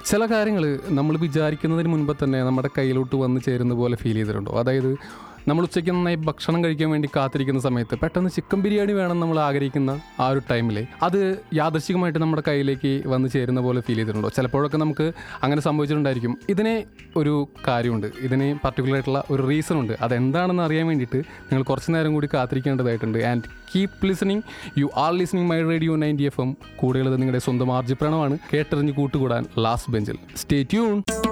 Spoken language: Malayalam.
ചില കാര്യങ്ങൾ നമ്മൾ വിചാരിക്കുന്നതിന് മുൻപ് തന്നെ നമ്മുടെ കയ്യിലോട്ട് വന്ന് ചേരുന്ന പോലെ ഫീൽ ചെയ്തിട്ടുണ്ടോ അതായത് നമ്മൾ ഉച്ചയ്ക്ക് നന്നായി ഭക്ഷണം കഴിക്കാൻ വേണ്ടി കാത്തിരിക്കുന്ന സമയത്ത് പെട്ടെന്ന് ചിക്കൻ ബിരിയാണി വേണം നമ്മൾ ആഗ്രഹിക്കുന്ന ആ ഒരു ടൈമിൽ അത് യാദൃശികമായിട്ട് നമ്മുടെ കയ്യിലേക്ക് വന്ന് ചേരുന്ന പോലെ ഫീൽ ചെയ്തിട്ടുണ്ടോ ചിലപ്പോഴൊക്കെ നമുക്ക് അങ്ങനെ സംഭവിച്ചിട്ടുണ്ടായിരിക്കും ഇതിനെ ഒരു കാര്യമുണ്ട് ഇതിന് പർട്ടിക്കുലർ ആയിട്ടുള്ള ഒരു റീസൺ ഉണ്ട് അതെന്താണെന്ന് അറിയാൻ വേണ്ടിയിട്ട് നിങ്ങൾ കുറച്ച് നേരം കൂടി കാത്തിരിക്കേണ്ടതായിട്ടുണ്ട് and keep listening you are listening my radio ninety F M കൂടെയുള്ളത് നിങ്ങളുടെ സ്വന്തം ആർജിപ്രണമാണ് കേട്ടെറിഞ്ഞ് കൂട്ടുകൂടാൻ ലാസ്റ്റ് ബെഞ്ചിൽ സ്റ്റേ ട്യൂൺ